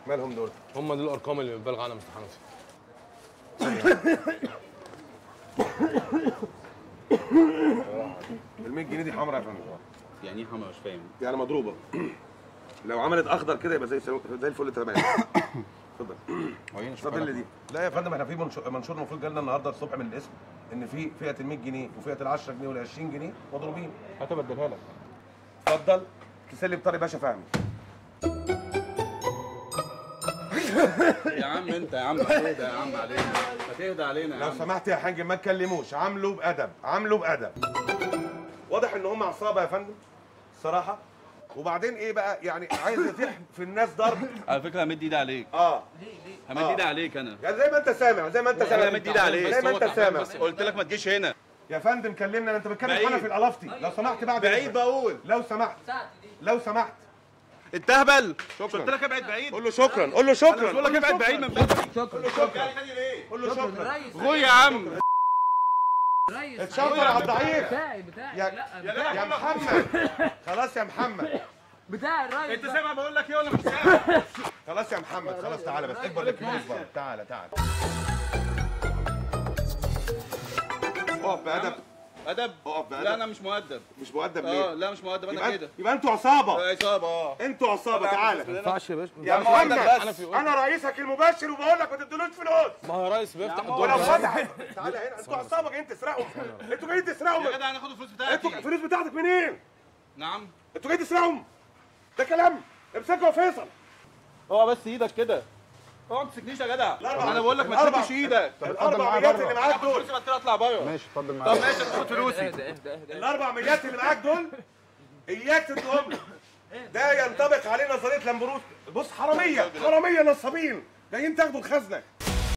مالهم دول هم دي الارقام اللي بتبالغ عنها مستر حنفي ال 100 جنيه دي حمرا يا فندم يعني ايه حمرا مش فاهم يعني مضروبه لو عملت اخضر كده يبقى زي زي الفل تمام اتفضل اتفضل اللي دي لا يا فندم احنا في منشور منشور المفروض جالنا النهارده الصبح من الاسم ان في فئه ال 100 جنيه وفئه ال 10 جنيه وال 20 جنيه مضروبين هتبدلها لك اتفضل تسلي بطاري باشا فهمي يا عم انت يا عم هتهدى يا عم علينا هتهدى علينا يا لو عم سمحت يا حاج ما تكلموش عامله بادب عامله بادب واضح ان هم عصابه يا فندم الصراحه وبعدين ايه بقى يعني عايز يطيح في الناس ضرب على فكره همد ايدي عليك اه همد ايدي عليك انا يعني زي ما انت سامع زي ما انت سامع انا همد ايدي عليك زي ما انت سامع قلت لك ما تجيش هنا يا فندم كلمنا انت بتكلم بعيد. حنفي القلفتي لو سمحت بعد بعيد إذنك. بقول لو سمحت لو سمحت انت هبل شكراً. قلت لك ابعد بعيد قول له شكرا قول له شكرا بقول لك ابعد بعيد ما ينفعش قول له شكرا قول له شكرا غوي يا عم ريس اتشكر على الضعيف بتاعي بتاعي يا لا يا محمد خلاص يا محمد بتاعي الريس انت سامع بقول لك ايه ولا مش سامع خلاص يا محمد خلاص تعالى بس اكبر الفلوس بقى تعالى تعالى اقف بأدب ادب اقف بأدب لا انا مش مؤدب مش مؤدب اه ليه؟ لا مش مؤدب انا يبقى كده يبقى انتوا عصابه عصابه اه انتوا عصابه تعالى ما ينفعش يا باشا يا ما هو محمد ده بس. حنفي يقول انا رئيسك المباشر وبقول لك ما تدولوش فلوس ما هو رئيس بيفتح الدور ولو ده. فتح تعالى هنا انتوا عصابه جايين تسرقوا انتوا جايين تسرقوا يا جدع هناخد الفلوس انتوا بتاعتي الفلوس بتاعتك منين؟ نعم انتوا جايين تسرقوا ده كلام امسكوا يا فيصل هو بس ايدك كده اوعى ما تمسكنيش يا جدع الأربعة. انا بقول لك ما الأربعة. تمسكش ايدك الاربع مليات اللي معاك دول فلوسي ما اطلع بره ماشي اتفضل طب معايا ماشي تاخد فلوسي اهدى اهدى اهدى الاربع مليات اللي معاك دول اياك تديهم له ده ينطبق عليه نظريه لامبروس بص حراميه حراميه نصابين جايين تاخدوا الخزنه